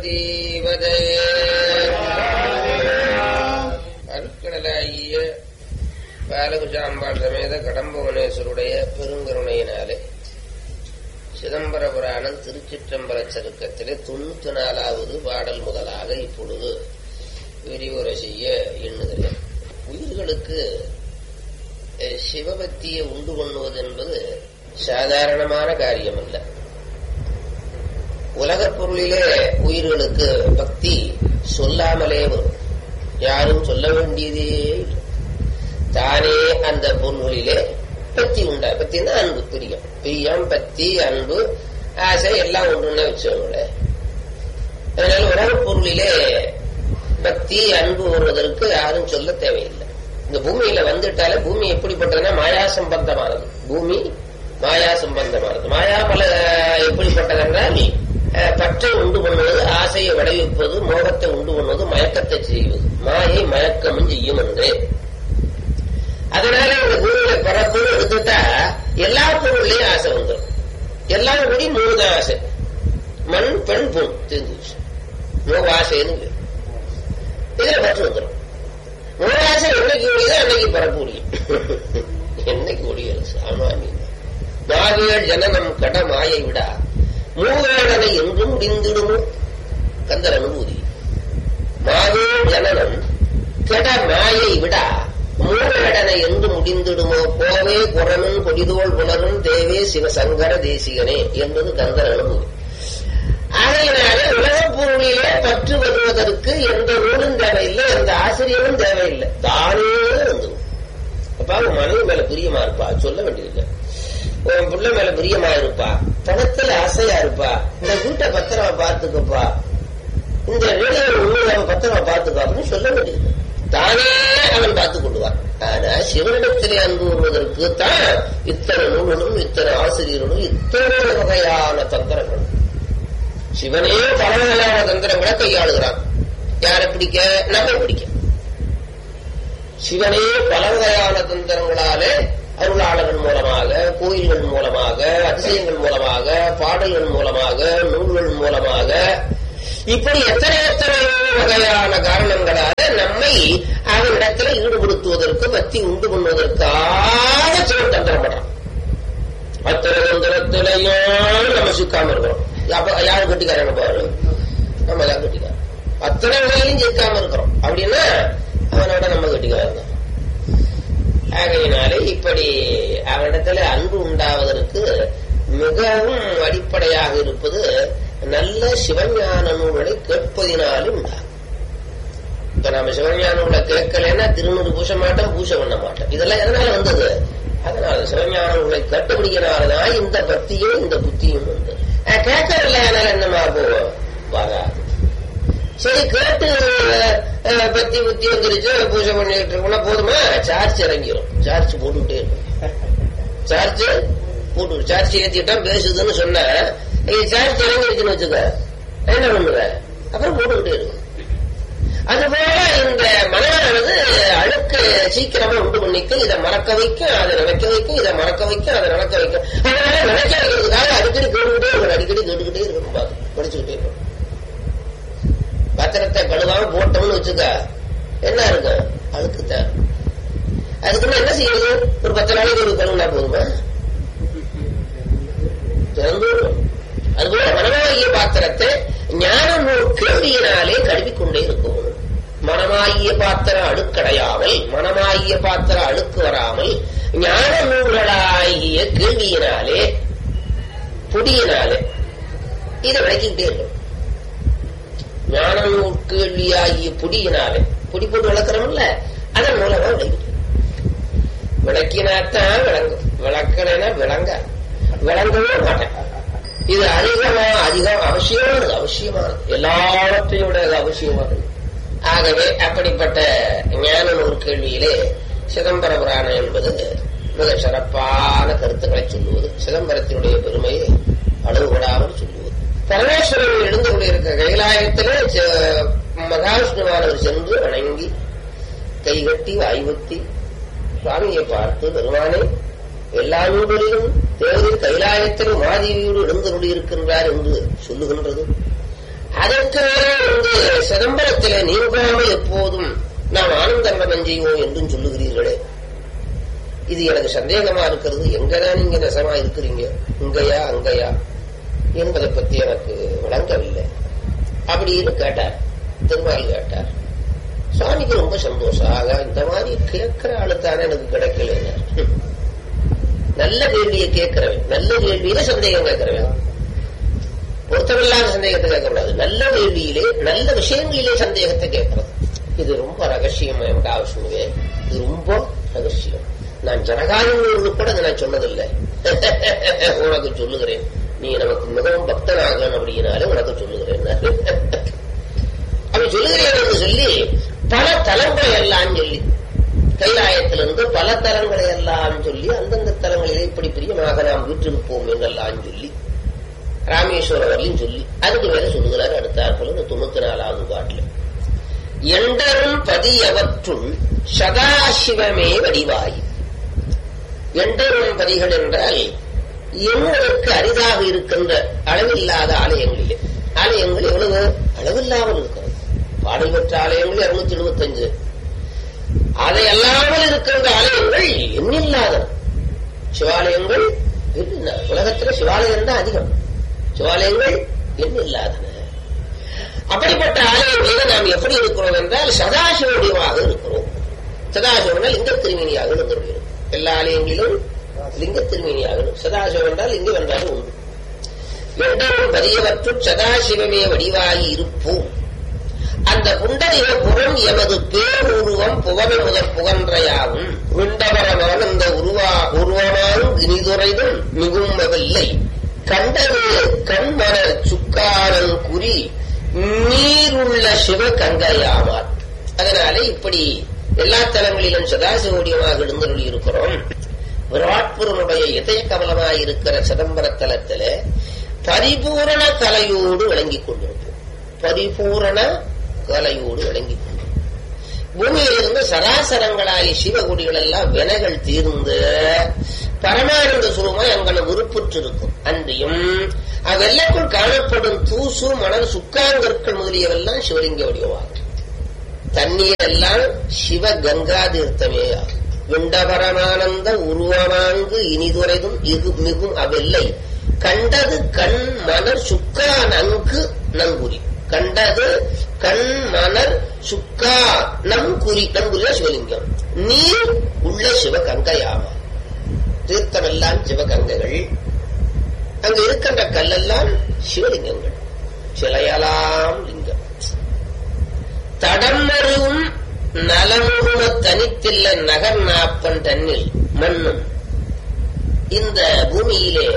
பார்வதீவதே அருட்கடலாகிய பாலகுஜாம்பாள் சமேத கடம்பவனேஸ்வருடைய பெருங்கருணையினாலே சிதம்பர புராணம் திருச்சிற்றம்பல சருக்கத்திலே தொண்ணூத்தி நாலாவது பாடல் முதலாக இப்பொழுது விரிவுரை செய்ய எண்ணுகிறேன் உயிர்களுக்கு அஹ், சிவபக்தியை உண்டு பண்ணுவது என்பது சாதாரணமான காரியம் அல்ல உலகப் பொருளிலே உயிர்களுக்கு பக்தி சொல்லாமலே வரும் யாரும் சொல்ல வேண்டியதே இல்லை. தானே அந்த பொருள்களிலே பக்தி உண்டா பக்தின்னா அன்பு பிரியம் பிரியம் பக்தி அன்பு ஆசை எல்லாம் ஒன்றுன்னு வச்சுக்கோங்களேன் அதனால உலகப் பொருளிலே பக்தி அன்பு வருவதற்கு யாரும் சொல்ல தேவையில்லை இந்த பூமியில வந்துட்டாலே பூமி எப்படிப்பட்டதுன்னா மாயா சம்பந்தமானது பூமி மாயா சம்பந்தமானது மாயா பல எப்படிப்பட்டதென்றால் அஹ், பற்றை உண்டு பண்ணுவது ஆசையை விளைவிப்பது மோகத்தை உண்டு பண்ணுவது மயக்கத்தை செய்வது மாயை மயக்கமும் செய்யும் என்று அதனால இந்த பூமியில பரப்பு எடுத்துட்டா எல்லா பொருள்லயும் ஆசை வந்துடும் எல்லாம் கூடி மூணு தான் ஆசை மண் பெண் பொன் தெரிஞ்சு மோக ஆசைன்னு பேரு. இதுல பற்று வந்துடும் மூலாசை என்னைக்கு ஒழியதோ அன்னைக்கு பரப்பு முடியும் என்னைக்கு ஒழியது சாமானியம் நாகேள் ஜனனம் கட மாயை விடா மூவேடனை என்றும் முடிந்திடுமோ கந்தர் அனுபூதி மாவேள் ஜனனம் கெட மாயை விடா மூவேடனை என்று முடிந்திடுமோ கோவே குரனும் கொடிதோள் புலரும் தேவே சிவசங்கர தேசிகனே என்பது கந்தர் அனுபூதி ஆகையினாலே உலகப் பொருளிலே பற்று வருவதற்கு எந்த நூலும் தேவையில்லை எந்த ஆசிரியரும் தேவையில்லை தானே வந்து அப்பா உன் மனைவி மேல பிரியமா இருப்பா சொல்ல வேண்டியதில்லை உன் பிள்ளை மேல பிரியமா இருப்பா பணத்துல ஆசையா இருப்பா இந்த வீட்டை பத்திரமா பார்த்துக்கப்பா இந்த ரேடியோ உங்களை பத்திரமா பார்த்துக்கோ அப்படின்னு சொல்ல வேண்டியது தானே அவன் பார்த்துக் கொள்வான் ஆனா சிவனிடத்திலே அன்பு வருவதற்கு தான் இத்தனை நூல்களும் இத்தனை ஆசிரியர்களும் இத்தனை வகையான தந்திரங்களும் சிவனே பல வகையான தந்திரங்களை கையாளுகிறான் யாரை பிடிக்க நம்ம பிடிக்க சிவனே பல வகையான தந்திரங்களாலே அருளாளர்கள் மூலமாக கோயில்கள் மூலமாக அதிசயங்கள் மூலமாக பாடல்கள் மூலமாக நூல்கள் மூலமாக இப்படி எத்தனை எத்தனை வகையான காரணங்களால நம்மை அவனிடத்துல ஈடுபடுத்துவதற்கு பக்தி உண்டு பண்ணுவதற்காக சிவன் தந்திரம் பண்றான் அத்தனை தந்திரத்திலையும் நம்ம சிக்காம இருக்கிறோம் அப்ப யாரு கட்டிக்காரங்க பாரு நம்ம தான் கட்டிக்காரன் அத்தனை வகையிலும் சிக்காம இருக்கிறோம் அப்படின்னா அவனோட நம்ம கட்டிக்காரங்க ஆகையினாலே இப்படி அவனிடத்துல அன்பு உண்டாவதற்கு மிகவும் அடிப்படையாக இருப்பது நல்ல சிவஞான நூல்களை கேட்பதினாலும் உண்டாகும் இப்ப நம்ம சிவஞான நூலை கேட்கலைன்னா திருநூறு பூச மாட்டோம் பூசை பண்ண மாட்டோம் இதெல்லாம் எதனால வந்தது அதனால சிவஞான நூலை கட்டுப்பிடிக்கிறனாலதான் இந்த பக்தியும் இந்த புத்தியும் வந்து கேட்கறதில்ல அதனால என்னமா போவோம் வராது சரி கேட்டு அஹ், பக்தி புத்தி வந்துருச்சு பூஜை பண்ணிட்டு இருக்கோம்னா போதுமா சார்ஜ் இறங்கிரும் சார்ஜ் போட்டுக்கிட்டே இருக்கும் சார்ஜ் போட்டு சார்ஜ் ஏத்திட்டா பேசுதுன்னு சொன்ன சார்ஜ் இறங்கிருச்சுன்னு வச்சுக்க என்ன பண்ணுவ அப்புறம் போட்டுக்கிட்டே இருக்கும் அதுபோல இந்த மனமானது அழுக்கு சீக்கிரமா உண்டு பண்ணிக்கும் இதை மறக்க வைக்கும் அதை நினைக்க வைக்கும் இதை மறக்க வைக்கும் அதை நடக்க வைக்கும் அதனால நினைக்க வைக்கிறதுக்காக அடிக்கடி கேட்டுக்கிட்டே இருக்கணும் அடிக்கடி கேட்டுக்கிட்டே இருக்கணும் பார்த்து படிச்சுக்கிட்டே இருக்கணும் பத்திரத்தை கழுவாம போட்டோம்னு வச்சுக்க என்ன இருக்கும் அழுக்குத்தான் அதுக்குன்னு என்ன செய்யுது ஒரு பத்து நாளைக்கு ஒரு கழுவுனா போதுமா திறந்து விடும். அதுபோல மனமாகிய பாத்திரத்தை ஞான நூல் கேள்வியினாலே கழுவிக்கொண்டே இருக்கும் மனமாகிய பாத்திரம் அழுக்கடையாமல் மனமாகிய பாத்திரம் அழுக்கு வராமல் ஞான நூல்களாகிய கேள்வியினாலே பொடியினாலே இதை விளக்கிக்கிட்டே இருக்கும் ஞான நூல் கேள்வியாகிய பொடியினாலே பொடி போட்டு வளர்க்கிறோம்ல அதன் மூலமா விளக்கிட்டு விளக்கினாத்தான் விளங்கும் விளக்கலைன்னா விளங்க விளங்கவே மாட்டேன் இது அதிகமா அதிகம் அவசியமானது அவசியமானது எல்லாவற்றையும் விட அது அவசியமானது ஆகவே அப்படிப்பட்ட ஞான நூல் கேள்வியிலே சிதம்பர புராணம் என்பது மிக சிறப்பான கருத்துக்களை சொல்லுவது சிதம்பரத்தினுடைய பெருமையை அளவுபடாமல் சொல்லுவது பரமேஸ்வரன் எழுந்து கொண்டிருக்க கைலாயத்திலே ச- மகாவிஷ்ணுவானவர் சென்று வணங்கி கைகட்டி வாய்வத்தி சுவாமியை பார்த்து பெருமானே எல்லா நூல்களிலும் தேவரின் கைலாயத்தில் மாதேவியோடு எழுந்தருளி இருக்கின்றார் என்று சொல்லுகின்றது அதற்கு மேலே வந்து சிதம்பரத்திலே நீங்காமல் எப்போதும் நாம் ஆனந்தம் செய்வோம் என்றும் சொல்லுகிறீர்களே இது எனக்கு சந்தேகமா இருக்கிறது எங்கதான் நீங்க நெசமா இருக்கிறீங்க இங்கயா அங்கயா என்பதை பத்தி எனக்கு விளங்கவில்லை அப்படின்னு கேட்டார் திருமால் கேட்டார் சுவாமிக்கு ரொம்ப சந்தோஷம் ஆக இந்த மாதிரி கேட்கிற ஆளுத்தானே எனக்கு கிடைக்கல நல்ல கேள்வியை கேட்கிறவன் நல்ல கேள்வியில சந்தேகம் கேட்கிறவன் பொருத்தமில்லாத சந்தேகத்தை கேட்கக்கூடாது நல்ல கேள்வியிலே நல்ல விஷயங்களிலே சந்தேகத்தை கேட்கறது இது ரொம்ப ரகசியம் எனக்கு அவசியமே இது ரொம்ப ரகசியம் நான் ஜனகாயங்களுக்கு கூட அதை நான் சொன்னதில்லை உனக்கு சொல்லுகிறேன் நீ நமக்கு மிகவும் பக்தனாகணும் அப்படின்னாலே உனக்கு சொல்லுகிறேன் அப்படி சொல்லுகிறேன் என்று சொல்லி பல தலங்களை எல்லாம் சொல்லி கைலாயத்திலிருந்து பல தலங்களை எல்லாம் சொல்லி அந்தந்த தலங்களிலே இப்படி பிரியமாக நாம் வீற்றிருப்போம் என்றெல்லாம் சொல்லி ராமேஸ்வரம் வரையும் சொல்லி அதுக்கு மேல சொல்லுகிறார் அடுத்தாற்போல இந்த தொண்ணூத்தி நாலாவது பாட்டுல எண்டரும் பதியவற்றுள் சதாசிவமே வடிவாய் எண்டரும் பதிகள் என்றால் எண்ணுவதற்கு அரிதாக இருக்கின்ற அளவில்லாத ஆலயங்களிலே ஆலயங்கள் எவ்வளவு அளவில்லாமல் இருக்கிறது பாடல் பெற்ற ஆலயங்கள் இருநூத்தி எழுபத்தஞ்சு அதை அல்லாமல் இருக்கின்ற ஆலயங்கள் எண்ணில்லாதன சிவாலயங்கள் எண்ணில்லாத. உலகத்துல சிவாலயம் தான் அதிகம் சிவாலயங்கள் எண்ணில்லாதன அப்படிப்பட்ட ஆலயங்களில நாம் எப்படி இருக்கிறோம் என்றால் சதாசிவடிவாக இருக்கிறோம் சதாசிவனால் லிங்க திருமணியாக இருந்திருக்கிறோம் எல்லா ஆலயங்களிலும் லிங்க திருமணியாக சதாசிவம் என்றால் லிங்கம் என்றாலும் உண்டு என்றும் பதியவற்றுள் சதாசிவமே வடிவாகி இருப்போம் அந்த புண்டரிக புறம் எமது பேருருவம் புவன முதற் புகன்றையாகும் விண்டவரமான இந்த உருவா உருவமான் இனிதுரைதும் மிகும்பவில்லை கண்டது கண்மர சுக்காரன் குறி நீருள்ள சிவ கங்கையாவார் அதனாலே இப்படி எல்லா தலங்களிலும் சதாசிவோடியமாக எழுந்தருளி இருக்கிறோம் விராட்புரனுடைய இதய கமலமாய் இருக்கிற சிதம்பர தலத்தில பரிபூரண கலையோடு விளங்கிக் கொண்டிருப்போம் பரிபூரண கலையோடு விளங்கிக் கொண்டிருப்போம் பூமியிலிருந்து சராசரங்களாகி சிவகுடிகள் எல்லாம் வினைகள் தீர்ந்து பரமானந்த சுரமாய் அங்கன விருப்புற்று இருக்கும் அன்றியும் அவ்வெல்லக்குள் காணப்படும் தூசு மணல் சுக்காங்கற்கள் முதலியவெல்லாம் சிவலிங்க வடிவமாகும் தண்ணீர் எல்லாம் சிவ கங்கா தீர்த்தமே ஆகும் விண்டபரமானந்த உருவமாங்கு இனிதுரைதும் இது மிகும் அவ்வெல்லை கண்டது கண் மலர் சுக்கா நன்கு நங்குறி கண்டது கண் மலர் சுக்கா நங்குறி நங்குறியா சிவலிங்கம் நீர் உள்ள சிவ கங்கையாமா தீர்த்தமெல்லாம் சிவகங்கைகள் அங்க இருக்கின்ற கல்லெல்லாம் சிவலிங்கங்கள் சிலையலாம் லிங்கம் தடமருவும் நலமுருவ தனித்தில்ல நகர் நாப்பன் தன்னில் மண்ணும் இந்த பூமியிலே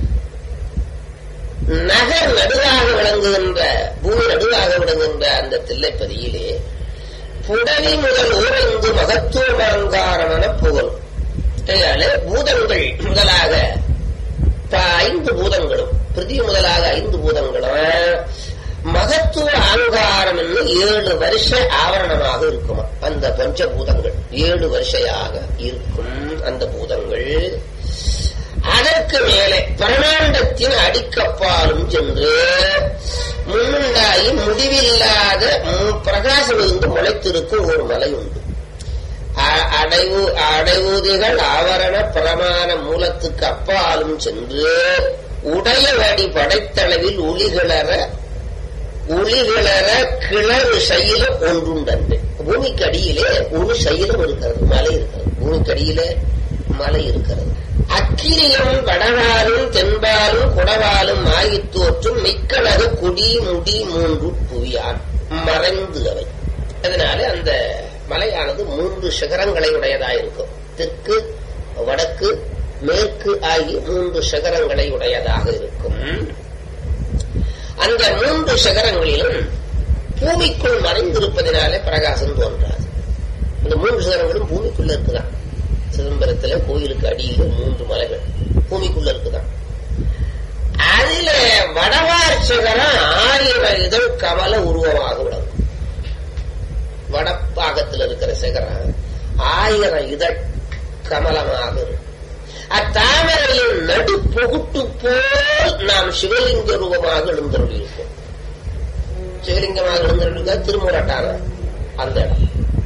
நகர் நடுவாக விளங்குகின்ற பூமி நடுவாக விளங்குகின்ற அந்த தில்லைப்பதியிலே புடவி முதல் ஊரங்கு மகத்துவ அலங்காரமென புகழும் ஆகையாலே பூதங்கள் முதலாக ப- ஐந்து பூதங்களும் பிருத்திவி முதலாக ஐந்து பூதங்களும் மகத்துவ அலங்காரம் என்று ஏழு வருஷ ஆவரணமாக இருக்குமா அந்த பஞ்சபூதங்கள் ஏழு வருஷையாக இருக்கும் அந்த பூதங்கள் அதற்கு மேலே பரமாண்டத்தின் அடிக்கப்பாலும் சென்று முன்னுண்டாகி முடிவில்லாத மு- பிரகாசம் இருந்து முளைத்திருக்கும் ஒரு மலை உண்டு அ- அடைவு அடைவுதிகள் ஆவரண பிரமாண மூலத்துக்கு அப்பாலும் சென்று உடைய வடி படைத்தளவில் ஒளிகிளற ஒளிகிளற கிளறு சைலம் ஒன்றுண்டன்று பூமிக்கு அடியிலே ஒரு சைலம் இருக்கிறது மலை இருக்கிறது பூமிக்கு அடியிலே மலை இருக்கிறது அக்கிரியும் வடவாலும் தென்பாலும் குடவாலும் ஆகித் தோற்றும் மிக்கழகு குடி முடி மூன்று புவியான் மறைந்து அவை அதனால அந்த மலையானது மூன்று சிகரங்களை உடையதாயிருக்கும் தெற்கு வடக்கு மேற்கு ஆகிய மூன்று சிகரங்களை உடையதாக இருக்கும் அந்த மூன்று சிகரங்களிலும் பூமிக்குள் மறைந்திருப்பதினாலே பிரகாசம் தோன்றாது இந்த மூன்று சிகரங்களும் பூமிக்குள்ள இருக்குதான் சிதம்பரத்துல கோயிலுக்கு அடியில் மூன்று மலைகள் பூமிக்குள்ள இருக்குதான் அதுல வடவார் சிகரம் ஆயிரம் இதழ் கமல உருவமாக விளங்கும் வடப்பாகத்தில் இருக்கிற சிகரம் ஆயிரம் இதழ் கமலமாக இருக்கும் அத்தாமரையின் நடு புகுட்டு போல் நாம் சிவலிங்க ரூபமாக எழுந்தருளியிருப்போம் சிவலிங்கமாக இருந்திருக்க திருமுரட்டான அந்த இடம்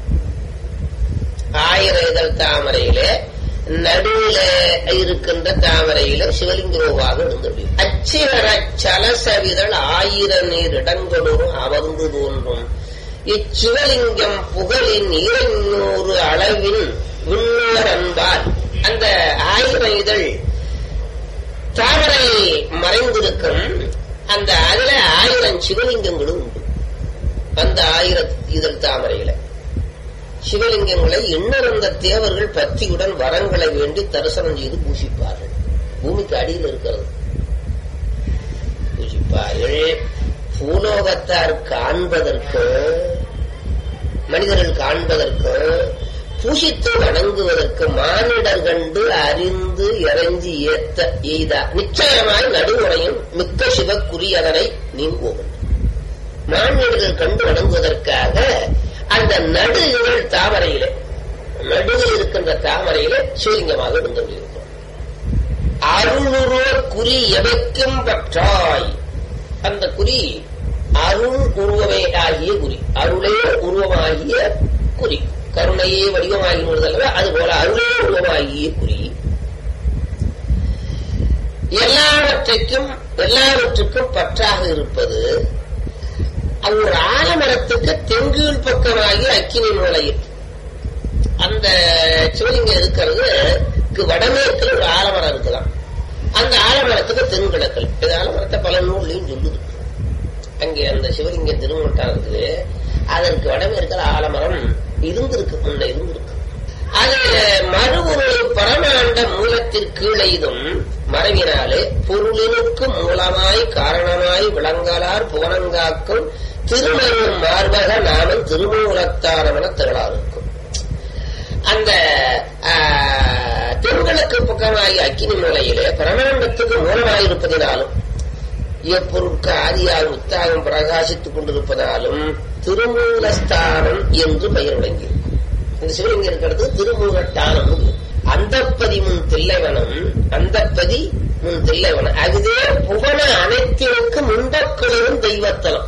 ஆயிரம் இதழ் தாமரையிலே நடுவுல இருக்கின்ற தாமரையில சிவலிங்க ரூபாக இருந்தது அச்சிவர சலசவிதழ் ஆயிரம் நீர் இடங்களோடும் அமர்ந்து தோன்றும் இச்சிவலிங்கம் புகழின் இருநூறு அளவின் விண்ணோர் அன்பால் அந்த ஆயிரம் இதழ் தாமரை மறைந்திருக்கும் அந்த அதுல ஆயிரம் சிவலிங்கங்களும் உண்டு அந்த ஆயிரம் இதழ் தாமரையில சிவலிங்கங்களை எண்ணறந்த தேவர்கள் பக்தியுடன் வரங்களை வேண்டி தரிசனம் செய்து பூசிப்பார்கள் பூமிக்கு அடியில் இருக்கிறது பூசிப்பார்கள் பூலோகத்தார் காண்பதற்கு மனிதர்கள் காண்பதற்கு பூசித்து வணங்குவதற்கு மானிடர் கண்டு அறிந்து இறைஞ்சி ஏத்த எய்தா நிச்சயமாய் நடுவுரையும் மிக்க சிவக்குறி அதனை நீங்குவோம் மானிடர்கள் கண்டு வணங்குவதற்காக அந்த நடு இதழ் தாமரையிலே நடுவில் இருக்கின்ற தாமரையிலே சிவலிங்கமாக இருந்திருக்கிறோம் அருளுருவ குறி எவைக்கும் பற்றாய் அந்த குறி அருள் உருவமே ஆகிய குறி அருளே உருவமாகிய குறி கருணையே வடிவமாகினது அல்லவா அது போல அருளே உருவமாகிய குறி எல்லாவற்றைக்கும் எல்லாவற்றுக்கும் பற்றாக இருப்பது ஒரு ஆலமரத்துக்கு தெங்கீழ் பக்கமாகி அக்கினி மூலையில் அந்த சிவலிங்கம் இருக்கிறது வடமேற்கில் ஒரு ஆலமரம் இருக்கலாம் அந்த ஆலமரத்துக்கு தென்கிழக்கல் இது ஆலமரத்தை பல நூல்லையும் சொல்லுது அங்கே அந்த சிவலிங்க திருமணத்தானது அதற்கு வடமேற்கில் ஆலமரம் இருந்திருக்கு முன்ன இருந்திருக்கு அதுல மறுபொருள் பரமாண்ட மூலத்திற்கீழைதும் மறைவினாலே பொருளினுக்கு மூலமாய் காரணமாய் விளங்கலார் புவனங்காக்கும் திருமணம் மார்பக நாமம் திருமூலத்தாரமென திரளாருக்கும் அந்த தென்கிழக்கு பக்கமாகி அக்கினி மூலையிலே பரமாண்டத்துக்கு மூலமாயிருப்பதினாலும் எப்பொருட்கு ஆதியாக உத்தாகம் பிரகாசித்துக் கொண்டிருப்பதாலும் திருமூலஸ்தானம் என்று பெயர் விளங்கியிருக்கும் இந்த சிவலிங்கம் இருக்கிறது திருமூலட்டானம் அந்தப்பதி முன் தில்லைவனம் அந்தப்பதி முன் தில்லைவனம் அதுவே புவன அனைத்திற்கு முண்டக்களிரும் தெய்வத்தலம்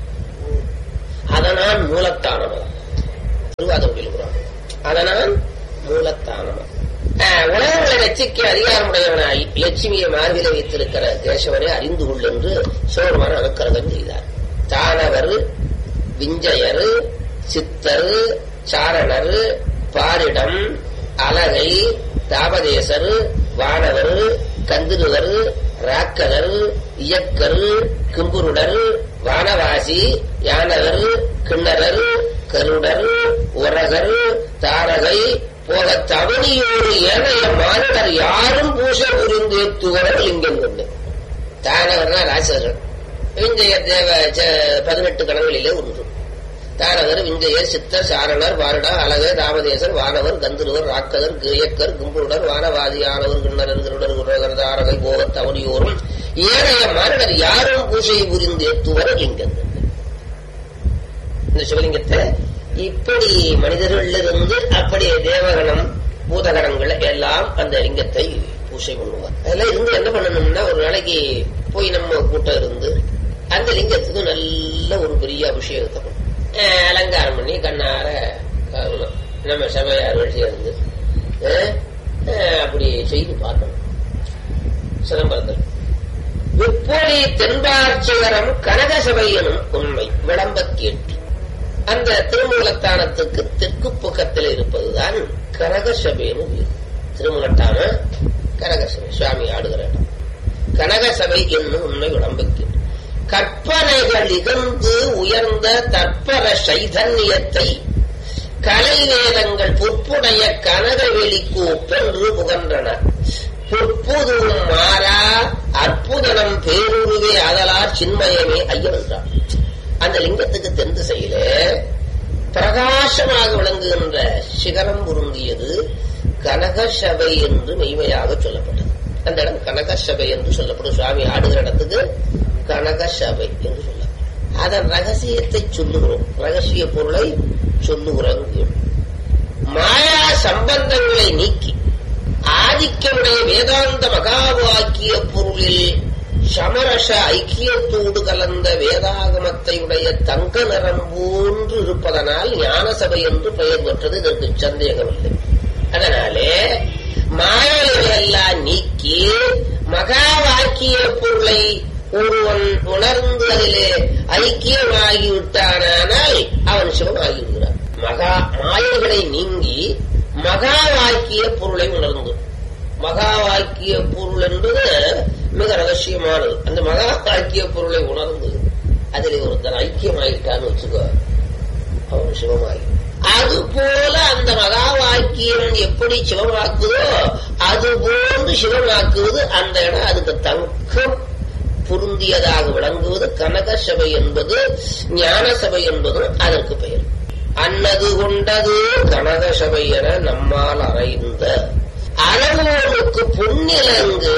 அதனால் மூலத்தானம் திருவாதம் அதனால் மூலத்தானம் உலகங்களை ரசிக்க அதிகாரமுடையவனாய் லட்சுமியை மார்பில வைத்திருக்கிற கேசவனை அறிந்து கொள் என்று சோழமான அனுக்கிரகம் செய்தார் தானவர் விஞ்சயர் சித்தர் சாரணர் பாரிடம் அலகை தாபதேசர் வானவர் கந்திருவர் ராக்கதர் இயக்கர் கிம்புருடர் வானவாசி யானவர் கிண்ணரர் கருடர் உரகர் தாரகை போக தவணியோடு ஏனைய மானிடர் யாரும் பூசை புரிந்து ஏற்றுவர்கள் லிங்கம் கொண்டு தானவர்னா ராசர்கள் விஞ்சய தேவ பதினெட்டு கணங்களிலே ஒன்று தானவர் விஞ்சயர் சித்தர் சாரணர் வாருடா அழகர் ராமதேசர் வானவர் கந்தருவர் ராக்கதர் கியக்கர் கும்புருடர் வானவாதியானவர் கிண்ணரர் கருடர் உரகர் தாரகை போக தவணியோரும் ஏனைய மானிடர் யாரும் பூசை புரிந்து ஏற்றுவர் லிங்கம் இந்த சிவலிங்கத்தை இப்படி மனிதர்களிலிருந்து அப்படி தேவகணம் பூதகணங்கள் எல்லாம் அந்த லிங்கத்தை பூசை பண்ணுவார் அதெல்லாம் இருந்து என்ன பண்ணணும்னா ஒரு நாளைக்கு போய் நம்ம கூட்டம் இருந்து அந்த லிங்கத்துக்கு நல்ல ஒரு பெரிய அபிஷேகத்தை பண்ணும் அலங்காரம் பண்ணி கண்ணார நம்ம சபையார்கள் சேர்ந்து அப்படி செய்து பார்க்கணும் சிதம்பரத்தில் விப்பொலி தென்பாட்சிகரம் கனக சபை எனும் உண்மை விளம்ப கேட்டு அந்த திருமூலத்தானத்துக்கு தெற்கு பக்கத்தில் இருப்பதுதான் கனகசபைன்னு பேர் திருமூலத்தான கனகசபை சுவாமி ஆடுகிற இடம் கனகசபை என்னும் உண்மை உடம்புக்கு கற்பனைகள் இகழ்ந்து உயர்ந்த தற்பர சைதன்யத்தை கலை வேதங்கள் பொற்புடைய கனகவெளிக்கு ஒப்பென்று புகன்றன பொற்புதும் மாறா அற்புதனம் பேருருவே அதலார் சின்மயமே ஐயன் என்றார் அந்த லிங்கத்துக்கு தென் திசையில பிரகாசமாக விளங்குகின்ற சிகரம் பொருந்தியது கனகசபை என்று மெய்மையாக சொல்லப்பட்டது அந்த இடம் கனகசபை என்று சொல்லப்படும் சுவாமி ஆடுகிற இடத்துக்கு கனகசபை என்று சொல்லப்படும் அதன் ரகசியத்தை சொல்லுகிறோம் ரகசிய பொருளை சொல்லுகிறோம் மாயா சம்பந்தங்களை நீக்கி ஆதிக்கமுடைய வேதாந்த மகாவாக்கிய பொருளில் சமரச ஐக்கியத்தோடு கலந்த வேதாகமத்தை உடைய தங்க நிறம் போன்று இருப்பதனால் ஞான சபை என்று பெயர் பெற்றது இதற்கு சந்தேகமில்லை அதனாலே மாயைகளெல்லாம் நீக்கி மகா வாக்கிய பொருளை ஒருவன் உணர்ந்து அதிலே ஐக்கியமாகி விட்டானால் அவன் சிவமாகி விடுகிறான் மகா மாயைகளை நீங்கி மகா வாக்கிய பொருளை உணர்ந்து மகா வாக்கிய பொருள் என்பது மிக ரகசியமானது அந்த மகா வாக்கிய பொருளை உணர்ந்து அதிலே ஒருத்தன் ஐக்கியமாயிட்டான்னு வச்சுக்கோ அவன் சிவமாகி அது போல அந்த மகா வாக்கியம் எப்படி சிவமாக்குதோ அது போன்று சிவமாக்குவது அந்த இடம் அதுக்கு தங்கம் பொருந்தியதாக விளங்குவது கனக சபை என்பது ஞான சபை என்பதும் அதற்கு பெயர் அன்னது கொண்டது கனக சபை என நம்மால் அறைந்த அளவோனுக்கு பொன்னிலங்கு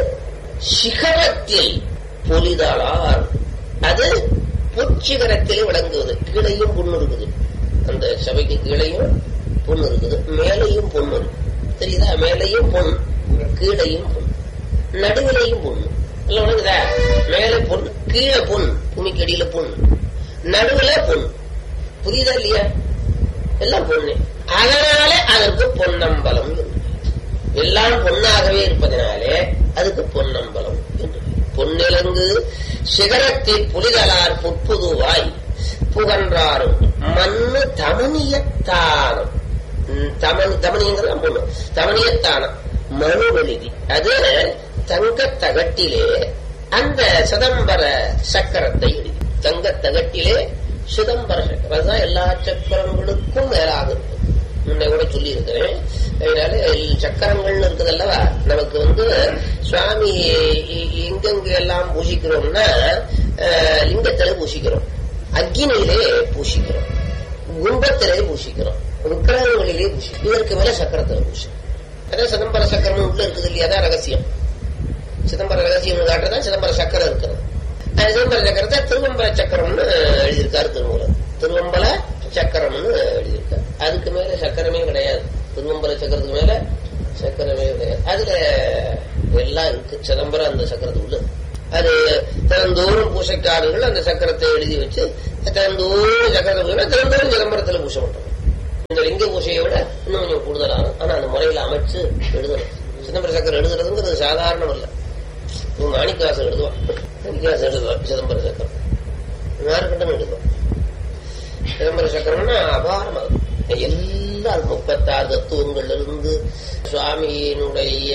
சிகரத்தில் பொலிதலார் அது பொற்சிகரத்தில் விளங்குவது கீழையும் பொண்ணு இருக்குது அந்த சபைக்கு கீழையும் பொண்ணு இருக்குது மேலையும் பொண்ணு இருக்கு தெரியுதா மேலையும் பொன் கீழையும் பொன் நடுவிலையும் பொண்ணு இல்ல விளங்குதா மேல பொன் கீழே பொன் பூமிக்கு அடியில பொன் நடுவுல பொன் புரியுதா இல்லையா எல்லாம் பொண்ணு அதனால அதற்கு பொன்னம்பலம் என்று எல்லாம் பொன்னாகவே இருப்பதனாலே அதுக்கு பொன்னம்பலம் என்று பொன்னிலங்கு சிகரத்தில் புலிதலார் புட்புதுவாய் புகன்றாரும் மண்ணு தமனியத்தானம் தமனி தமனிங்கிறது பொண்ணு தமனியத்தானம் மனு வெளிதி அது தங்க தகட்டிலே அந்த சிதம்பர சக்கரத்தை எழுதி தங்க தகட்டிலே சிதம்பர சக்கரம் அதுதான் எல்லா சக்கரங்களுக்கும் மேலாக இருக்கும் முன்ன கூட சொல்லி இருக்கிறேன் அதனால சக்கரங்கள்னு இருக்குது அல்லவா நமக்கு வந்து சுவாமி எங்கெங்க எல்லாம் பூசிக்கிறோம்னா லிங்கத்திலே பூசிக்கிறோம் அக்னியிலே பூசிக்கிறோம் கும்பத்திலே பூசிக்கிறோம் விக்கிரகங்களிலே பூசி இதற்கு மேல சக்கரத்துல பூசி அதான் சிதம்பர சக்கரம் உள்ள இருக்குது இல்லையா அதான் ரகசியம் சிதம்பர ரகசியம் காட்டுறதா சிதம்பர சக்கரம் இருக்கிறது சிதம்பர சக்கரத்தை திருவம்பல சக்கரம்னு எழுதியிருக்காரு திருமூலர் திருவம்பல சக்கரம்னு எழுதியிருக்காரு அதுக்கு மேல சக்கரமே கிடையாது திருவம்பல சக்கரத்துக்கு மேல சக்கரமே கிடையாது அதுல எல்லாம் இருக்கு சிதம்பரம் அந்த சக்கரத்துக்குள்ள அது திறந்தோறும் பூசைக்காரர்கள் அந்த சக்கரத்தை எழுதி வச்சு திறந்தோறும் சக்கரத்தை திறந்தோறும் சிதம்பரத்துல பூசை பண்றோம் இந்த லிங்க பூசையை விட இன்னும் கொஞ்சம் கூடுதலாகும் ஆனா அந்த முறையில அமைச்சு எழுதணும் சிதம்பர சக்கரம் எழுதுறதுங்கிறது சாதாரணம் இல்ல மாணிக்கவாசன் எழுதுவான் மாணிக்கவாசன் எழுதுவான் சிதம்பர சக்கரம் யாருக்கிட்டும் எழுதுவான் சிதம்பர சக்கரம்னா அபாரமாகும் எல்லாரும் முப்பத்தாறு தத்துவங்கள்ல இருந்து சுவாமியினுடைய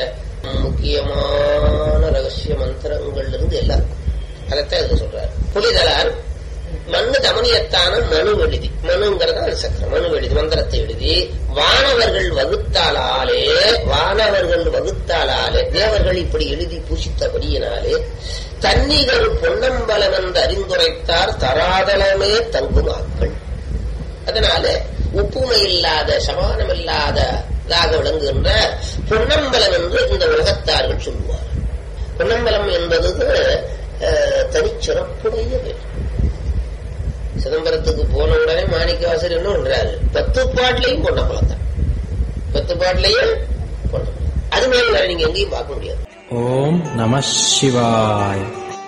முக்கியமான ரகசிய மந்திரங்கள்ல இருந்து எல்லாரும் அதைத்தான் இதுல சொல்றாரு புலிதலார் மண்ணு தமனியத்தான மனு எழுதி மனுங்கிறதா சக்கரம் மனு எழுதி மந்திரத்தை எழுதி வானவர்கள் வகுத்தாலாலே வானவர்கள் வகுத்தாலாலே தேவர்கள் இப்படி எழுதி பூசித்தபடியினாலே தன்னிகர் பொன்னம்பலம் என்று அறிந்துரைத்தார் தராதலமே தங்குமாக்கள் அதனால ஒப்புமை இல்லாத சமானம் இல்லாததாக விளங்குகின்ற பொன்னம்பலம் என்று இந்த உலகத்தார்கள் சொல்லுவார் பொன்னம்பலம் என்பது தனிச்சிறப்புடைய பேர் சிதம்பரத்துக்கு போன உடனே மாணிக்கவாசர் என்ன பண்றாரு பத்து பாட்டிலையும் பொன்னம்பலம் தான் பத்து பாட்டிலையும் பொன்னம்பலம் அது மேல நீங்க எங்கேயும் பார்க்க முடியாது ஓம் நம சிவாய்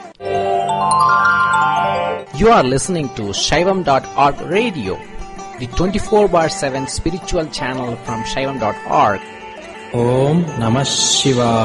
You are listening to Shaivam.org radio, the 24 bar 7 spiritual channel from Shaivam.org. Om Namah Shivaya.